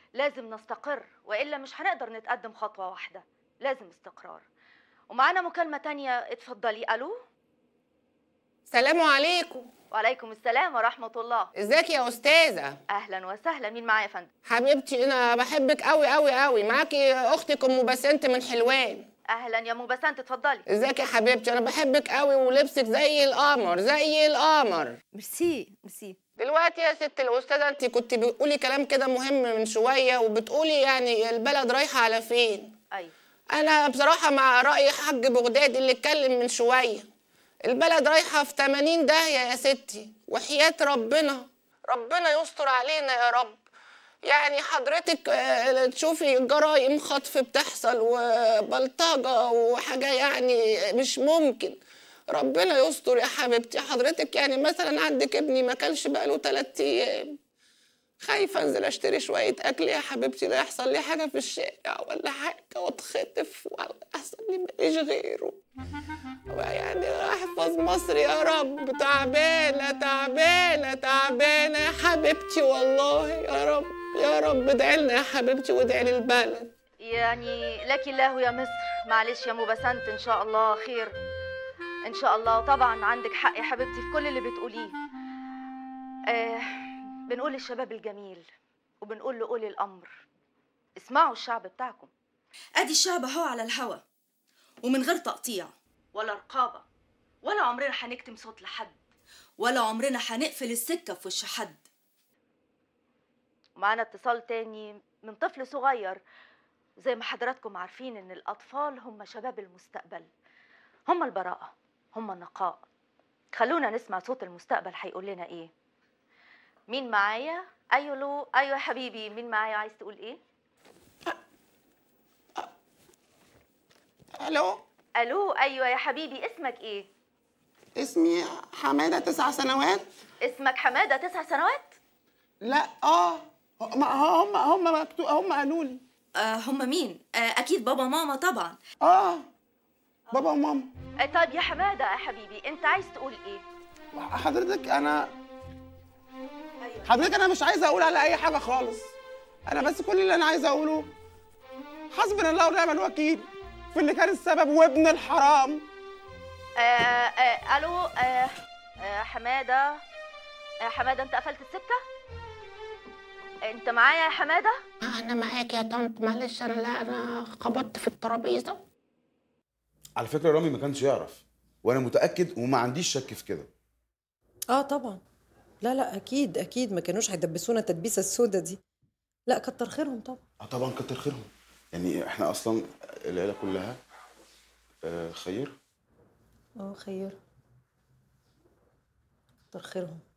لازم نستقر والا مش هنقدر نتقدم خطوه واحده لازم استقرار ومعانا مكالمه تانية اتفضلي الو سلام عليكم وعليكم السلام ورحمه الله ازيك يا استاذه اهلا وسهلا مين معايا يا فندم حبيبتي انا بحبك قوي قوي قوي معاكي اختك ام بسنت من حلوان اهلا يا ام بسنت اتفضلي ازيك يا حبيبتي انا بحبك قوي ولبسك زي القمر زي القمر ميرسي ميرسي دلوقتي يا ست الاستاذه انت كنت بتقولي كلام كده مهم من شويه وبتقولي يعني البلد رايحه على فين ايوه انا بصراحه مع راي حاج بغداد اللي اتكلم من شويه البلد رايحه في 80 داهيه يا ستي وحياه ربنا ربنا يستر علينا يا رب يعني حضرتك آه، تشوفي جرائم خطف بتحصل وبلطجه وحاجه يعني مش ممكن ربنا يستر يا حبيبتي حضرتك يعني مثلا عندك ابني ما كانش بقاله ثلاث ايام خايفة انزل اشتري شوية اكل يا حبيبتي لا يحصل لي حاجة في الشارع ولا حاجة واتخطف ولا يحصل لي ماليش غيره يعني احفظ مصر يا رب تعبانة تعبانة تعبانة يا حبيبتي والله يا رب يا رب ادعي لنا يا حبيبتي وادعي للبلد يعني لك الله يا مصر معلش يا ام بسنت ان شاء الله خير ان شاء الله طبعا عندك حق يا حبيبتي في كل اللي بتقوليه آه بنقول للشباب الجميل وبنقول لأولي الأمر اسمعوا الشعب بتاعكم ادي الشعب اهو على الهوا ومن غير تقطيع ولا رقابة ولا عمرنا هنكتم صوت لحد ولا عمرنا هنقفل السكه في وش حد ومعانا اتصال تاني من طفل صغير زي ما حضراتكم عارفين ان الاطفال هم شباب المستقبل هم البراءة هم النقاء خلونا نسمع صوت المستقبل هيقول لنا ايه مين معايا ايوه لو ايوه يا حبيبي مين معايا عايز تقول ايه الو الو ايوه يا حبيبي اسمك ايه اسمي حمادة تسع سنوات اسمك حماده تسع سنوات لا اه ما هم هم مكتوب هم قالوا لي آه هم مين آه اكيد بابا ماما طبعا اه بابا وماما آه، طيب يا حماده يا حبيبي انت عايز تقول ايه حضرتك انا حضرتك انا مش عايزه اقول على اي حاجه خالص انا بس كل اللي انا عايزه اقوله حسبنا الله ونعم الوكيل في اللي كان السبب وابن الحرام آه آه الو آه آه حماده آه حماده انت قفلت السكه انت معايا يا حماده انا معاك يا طنط معلش انا لا انا خبطت في الترابيزه على فكره رامي ما كانش يعرف وانا متاكد وما عنديش شك في كده اه طبعا لا لا اكيد اكيد ما كانوش هيدبسونا التدبيسه السودة دي لا كتر خيرهم طبعا اه طبعا كتر خيرهم يعني احنا اصلا العيله كلها آه خير اه خير كتر خيرهم